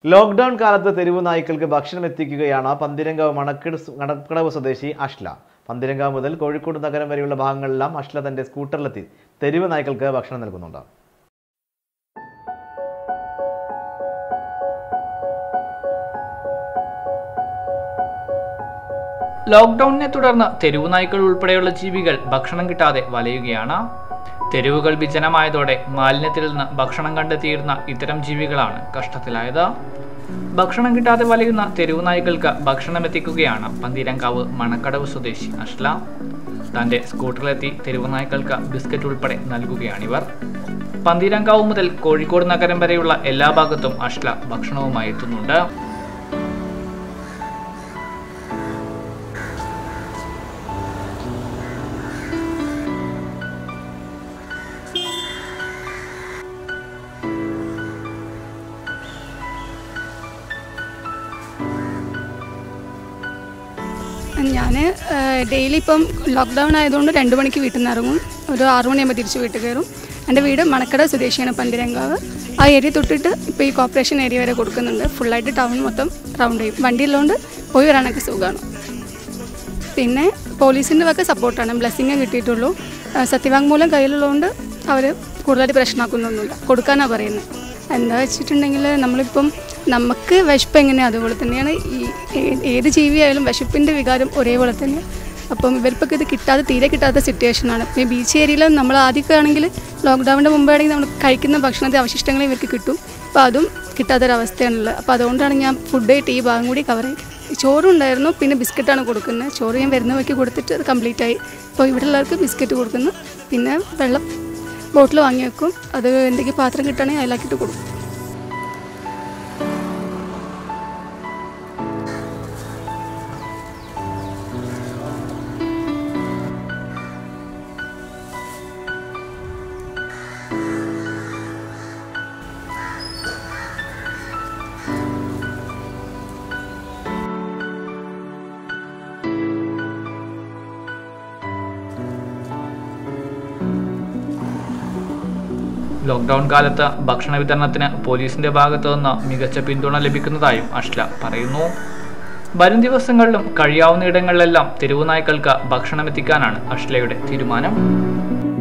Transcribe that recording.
lockdown കാലത്ത് തെരുവ് നായ്ക്കൾക്ക് ഭക്ഷണം എത്തിക്കുകയാണ് പന്തിരങ്കാവ് മണക്കിട് മണക്കടവ് സ്വദേശി അഷ്ല പന്തിരങ്കാവ് മുതൽ കോഴിക്കോട് നഗരം വരെയുള്ള ഭാഗങ്ങളിലെല്ലാം അഷ്ല തന്റെ സ്കൂട്ടറിലെത്തി തെരുവ് നായ്ക്കൾക്ക് ഭക്ഷണം നൽകുന്നുണ്ട് ലോക്ക്ഡൌണിനെ തുടർന്ന് തെരുവു നായ്ക്കൾ ഉൾപ്പെടെയുള്ള ജീവികൾ ഭക്ഷണം കിട്ടാതെ വലയുകയാണ് തെരുവുകൾ വിജനമായതോടെ മാലിന്യത്തിൽ നിന്ന് ഭക്ഷണം കണ്ടെത്തിയിരുന്ന ഇത്തരം ജീവികളാണ് കഷ്ടത്തിലായത് ഭക്ഷണം കിട്ടാതെ വലയുന്ന തെരുവു നായ്ക്കൾക്ക് ഭക്ഷണം എത്തിക്കുകയാണ് പന്തീരങ്കാവ് മണക്കടവ് സ്വദേശി അഷ്ല തന്റെ സ്കൂട്ടറിലെത്തി തെരുവു നായ്ക്കൾക്ക് ബിസ്ക്കറ്റ് ഉൾപ്പെടെ നൽകുകയാണിവർ പന്തീരങ്കാവ് മുതൽ കോഴിക്കോട് നഗരം വരെയുള്ള എല്ലാ ഭാഗത്തും അഷ്ല ഭക്ഷണവുമായി എത്തുന്നുണ്ട് ഞാൻ ഡെയിലി ഇപ്പം ലോക്ക്ഡൗൺ ആയതുകൊണ്ട് രണ്ട് മണിക്ക് വീട്ടിൽ നിന്ന് ഇറങ്ങും ഒരു ആറു മണിയാകുമ്പോൾ തിരിച്ച് വീട്ടിൽ കയറും എൻ്റെ വീട് മണക്കട സ്വദേശിയാണ് പന്തിരങ്കാവ് ആ ഏരിയ തൊട്ടിട്ട് ഇപ്പോൾ ഈ കോർപ്പറേഷൻ ഏരിയ വരെ കൊടുക്കുന്നുണ്ട് ഫുള്ളായിട്ട് ടൗൺ മൊത്തം റൗണ്ട് ചെയ്യും വണ്ടിയുള്ളതുകൊണ്ട് പോയി വരാനൊക്കെ സുഖമാണ് പിന്നെ പോലീസിൻ്റെ വക സപ്പോർട്ടാണ് ബ്ലെസ്സിങ്ങേ കിട്ടിയിട്ടുള്ളൂ ആ, സത്യവാങ്മൂലം കയ്യിലുള്ളതുകൊണ്ട് അവർ കൂടുതലായിട്ട് പ്രശ്നമാക്കുന്നൊന്നുമില്ല കൊടുക്കാനാണ് പറയുന്നത് എന്താ വെച്ചിട്ടുണ്ടെങ്കിൽ നമ്മളിപ്പം നമുക്ക് വിശപ്പ് എങ്ങനെയാണ് അതുപോലെ തന്നെയാണ് ഈ ഏ- ഏത് ജീവിയായാലും വിശപ്പിൻ്റെ വികാരം ഒരേപോലെ തന്നെയാണ് അപ്പം ഇവർക്കൊക്കെ ഇത് കിട്ടാതെ തീരെ കിട്ടാത്ത സിറ്റുവേഷനാണ് പിന്നെ ബീച്ച് ഏരിയയിൽ നമ്മൾ ആദ്യമൊക്കെ ആണെങ്കിൽ ലോക്ക്ഡൗണിൻ്റെ മുമ്പാണെങ്കിൽ നമ്മൾ കഴിക്കുന്ന ഭക്ഷണത്തെ അവശിഷ്ടങ്ങൾ ഇവർക്ക് കിട്ടും അപ്പോൾ അതും കിട്ടാത്തൊരവസ്ഥയാണുള്ളത് അപ്പോൾ അതുകൊണ്ടാണ് ഞാൻ ഫുഡ് ആയിട്ട് ഈ ഭാഗം കൂടി കവർ ചെയ്തത് ചോറുണ്ടായിരുന്നു പിന്നെ ബിസ്ക്കറ്റാണ് കൊടുക്കുന്നത് ചോറ് ഞാൻ വരുന്ന വയ്ക്ക് കൊടുത്തിട്ട് അത് കംപ്ലീറ്റ് ആയി ഇപ്പോൾ ഇവിടെ ഉള്ളവർക്ക് ബിസ്ക്കറ്റ് കൊടുക്കുന്നു പിന്നെ വെള്ളം ബോട്ടിൽ വാങ്ങി വെക്കും അത് എന്തെങ്കിലും പാത്രം കിട്ടുകയാണെങ്കിൽ അതിലാക്കിയിട്ട് കൊടുക്കും ലോക്ക്ഡൌൺ കാലത്ത് ഭക്ഷണ വിതരണത്തിന് പോലീസിന്റെ ഭാഗത്തു നിന്ന് മികച്ച പിന്തുണ ലഭിക്കുന്നതായും അഷ്ല പറയുന്നു വരും ദിവസങ്ങളിലും കഴിയാവുന്ന ഇടങ്ങളിലെല്ലാം തെരുവുനായ്ക്കൾക്ക് ഭക്ഷണം എത്തിക്കാനാണ് അഷ്ലയുടെ തീരുമാനം